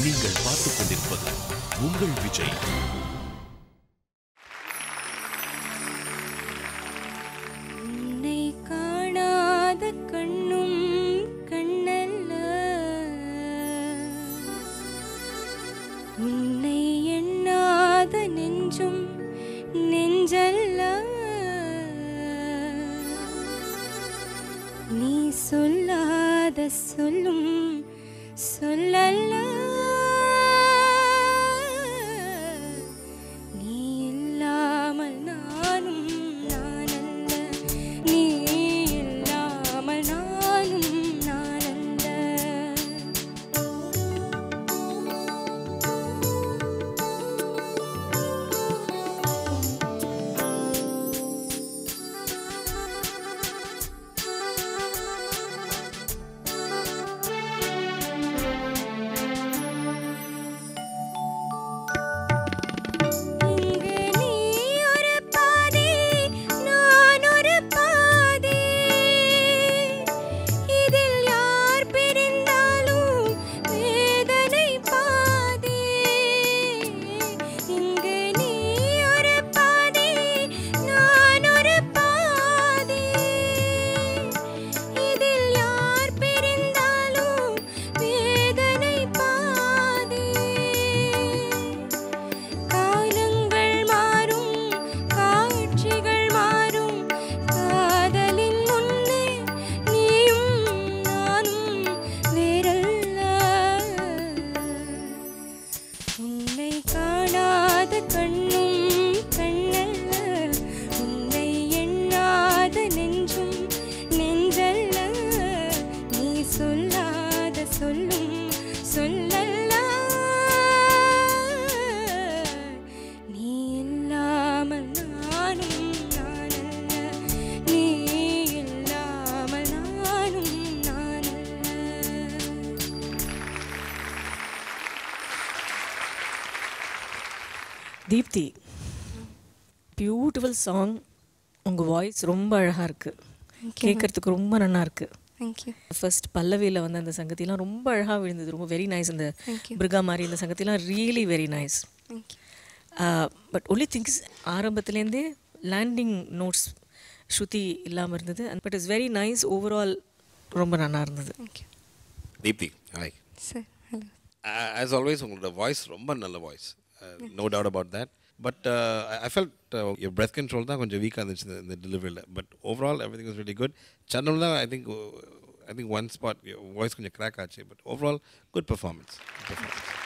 நீங்கள் பார்த்துக் கொண்டிருப்பது உங்கள் விஜய் உன்னை காணாத கண்ணும் கண்ணல்ல உன்னை எண்ணாத நெஞ்சும் நெஞ்சல்ல நீ சொல்லாத சொல்லும் சொல்லல்ல நீ இல்லாமல் நானும் நானல்ல நீ இல்லாமல் நானும் நானல்ல இங்கு நீ ஒரு பாதி நான் ஒரு பாதி இதில் யார் பிரிந்தாலும் வேதனை பாதி இங்கு நீ ஒரு பாதி நான் ஒரு பாதி இதில் யார் பிரிந்தாலும் வேதனை பாதி காலங்கள் மாறும் காட்சிகள் மாறும் காதலின் முன்னே நீயும் நானும் வேறல்ல உன்னை காணாத கண்ணும் கண்ணல்ல உன்னை எண்ணாத நெஞ்சும் நெஞ்சல்ல நீ சொல்லாத சொல்லும் சொல்லல்ல நீ இல்லாமல் நானும் நானல்ல நீ இல்லாமல் நானும் நானல்ல தீப்தி பியூட்டிஃபுல் சாங் உங்கள் வாய்ஸ் ரொம்ப அழகாக இருக்குது கேட்குறதுக்கு ரொம்ப நல்லா இருக்குது தேங்க்யூ ஃபர்ஸ்ட் பல்லவியில் வந்து அந்த சங்கத்திலாம் ரொம்ப அழகாக விழுந்தது ரொம்ப வெரி நைஸ் இந்த Thank you. பிருகா மாதிரி இந்த சங்கத்திலாம் really very nice thank you but only things ஆரம்பத்துலேருந்தே லேண்டிங் நோட்ஸ் ஸ்ருதி இல்லாமல் இருந்தது and but is very nice overall ரொம்ப நல்லா இருந்தது thank you Deepti hi sir hello as always உங்களோட வாய்ஸ் ரொம்ப நல்ல voice no doubt about that but I felt your breath control தான் கொஞ்சம் வீக்காக இருந்துச்சு இந்த- இந்த டெலிவரியில் but overall everything is very good channel தான் I think I think one spot voice கொஞ்சம் கிராக் ஆச்சு but overall good performance performance